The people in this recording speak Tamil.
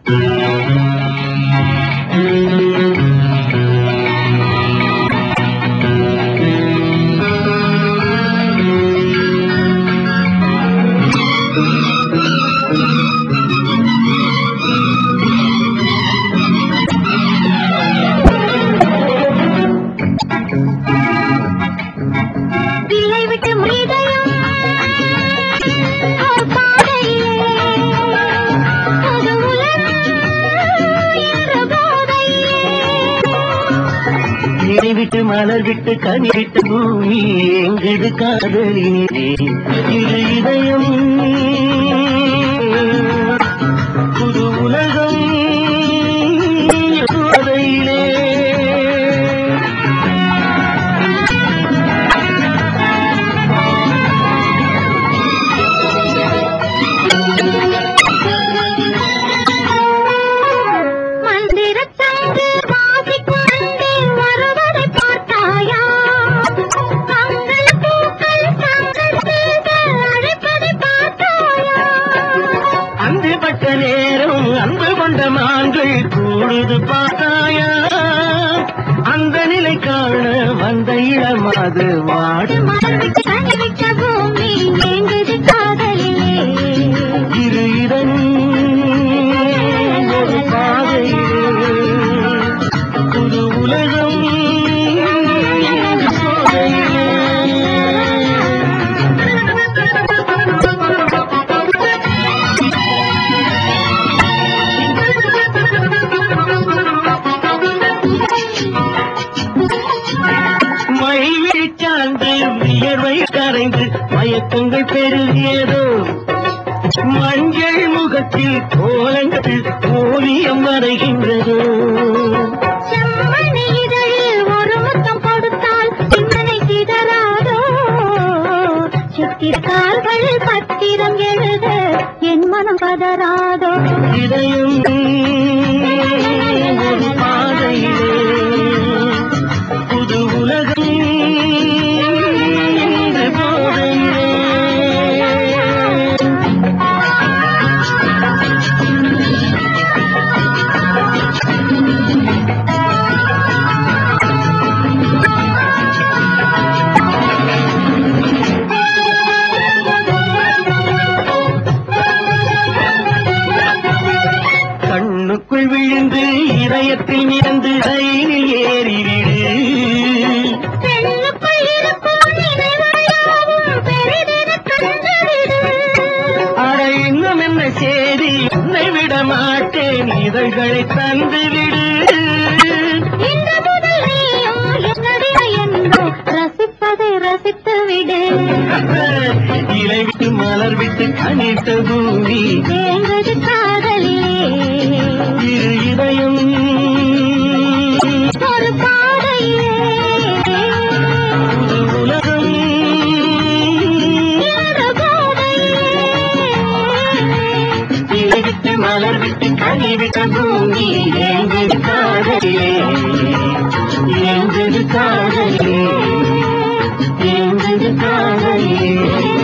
வில்லை விட்டு மீதையும் ஒரு பாதையிலே புது உலகம் என்ற போதையிலே இணை விட்டு மலர் விட்டு கனி விட்டு பூமி எங்கது காதலினே இது இதயம் புது உலகம் போதையிலே மந்திரத்தங்கு வாசிக்கொண்டு வருவதை பார்த்தாயா மங்கள் பூக்கள் சங்கத்தில் அழைப்பதை பார்த்தாயா அன்பு பட்ட நேரம் அன்பு கொண்ட மான்கள் கூடுது பார்த்தாயா அந்த நிலை காண வந்த இளமாது வாடு மலர்விட்டு கனிவிட்ட பூமி எங்குது காதலிலே இரு இதன் ஒரு பாதையிலே புது உலகம் இந்த சோலையிலே. மை விழிச்சார்ந்து வியர்வை கரைந்து மயக்கங்கள் பெருகியதோ மஞ்சள் முகத்தில் கோலங்கள் ஓவியம் வரைகின்றதோ செம்மணி இதழில் ஒரு முத்தம் கொடுத்தால் சிந்தனை சிதறாதோ சித்திரக்கார்கள் பத்திரம் எழுத என் மனம் பதறாதோ இதயம் ஒரு பாதையிலே புது உலகம் இந்த போதையிலே கண்ணுக்குள் விழுந்து இதயத்தில் மிதந்து ரயிலில் ஏறிவிடு பெண்ணுக்குள் இருக்கும் நினைவையாவும் பெரிதென கண்டுவிடு அட இன்னும் என்ன செய்தி உன்னை விட மாட்டேன் இதழ்களை தந்துவிடு இந்த முதல் நீயும் என்னுடைய என்றோ ரசிப்பதை ரசித்து விடு இலை விட்டு மலர் விட்டு கனித்த பூமி தேங்கது காதலிலே இரு இதயம் ஒரு பாதையிலே புது உலகம் இரு போதையிலே இலை விட்டு மலர் விட்டு கனிவிட்ட பூமி எங்கது காதலே எங்கது காதலே எங்கது காதலே